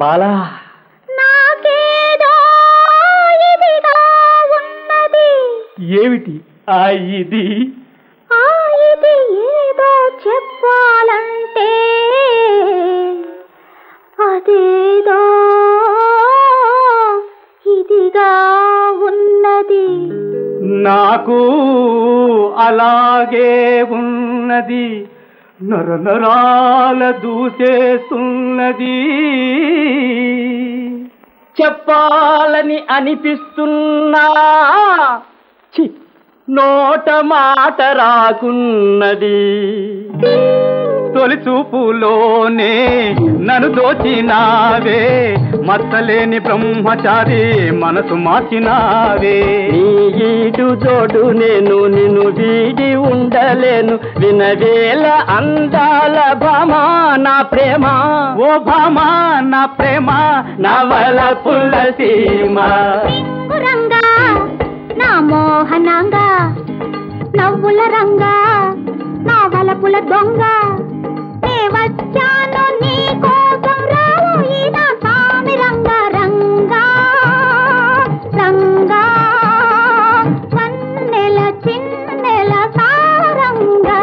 బాలా నాకేదో ఇదిగా ఉన్నది ఏమిటి ఆ ఇది ఆ ఇది ఏదో చెప్పాలంటే అదేదో ఇదిగా ఉన్నది నాకు అలాగే ఉన్నది నర నరాల దూసేస్తున్నది చెప్పాలని అనిపిస్తున్నా ఛీ, నోట మాట రాకున్నది తొలి చూపులోనే నన్ను దోచినావే మచ్చలేని బ్రహ్మచారి మనసు మార్చినావే నీ ఈడు జోడు నేను నిన్ను వీడి ఉండలేను వినవేల అందాల భామా నా ప్రేమ ఓ భామా నా ప్రేమ నవల పుల్ల సీమ రంగా నా మోహనంగా నవ్వుల రంగా నా వలపుల దొంగ నే వచ్చాను నీ కోసం రావోయి నా సామి రంగా రంగా రంగా వన్నెల చిన్నెల సారంగా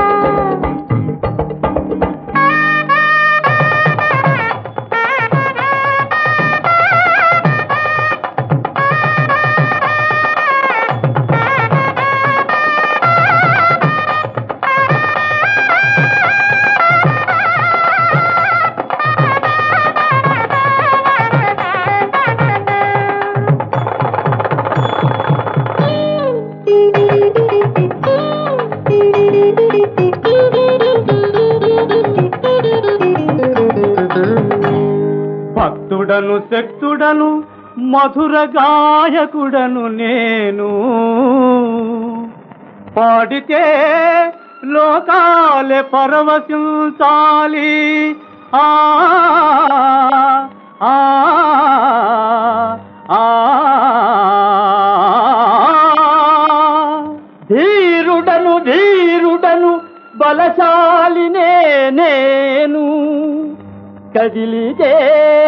భక్తుడను శక్తుడను మధుర గాయకుడను నేను పాడితే లోకాలే పరవశించాలి ఆ ఆ, ఆ, ధీరుడను ధీరుడను బలశాలినే నేను కదిలితే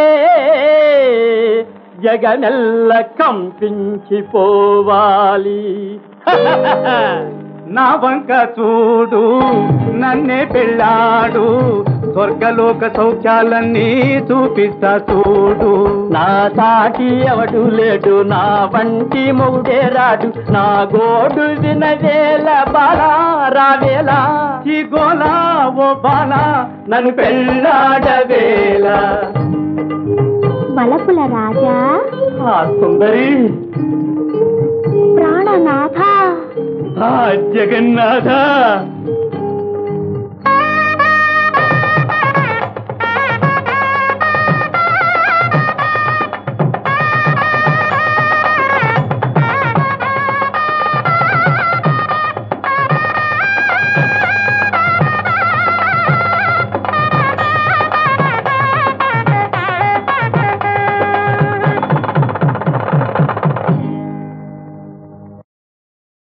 జగనెల్ల కంపించిపోవాలి నా వంక చూడు నన్నే పెళ్ళాడు స్వర్గలోక సౌఖ్యాలన్నీ చూపిస్తా చూడు నా సాటి ఎవడు లేడు నా వంటి మొగుడే రాడు నా గోడు వినవేల బాలా రావేలా ఈ గోలా ఓ బాలా నన్ను పెళ్ళాడవేల వలపుల రాజా ఆ సుందరి ప్రాణనాథ ఆ జగన్నాథ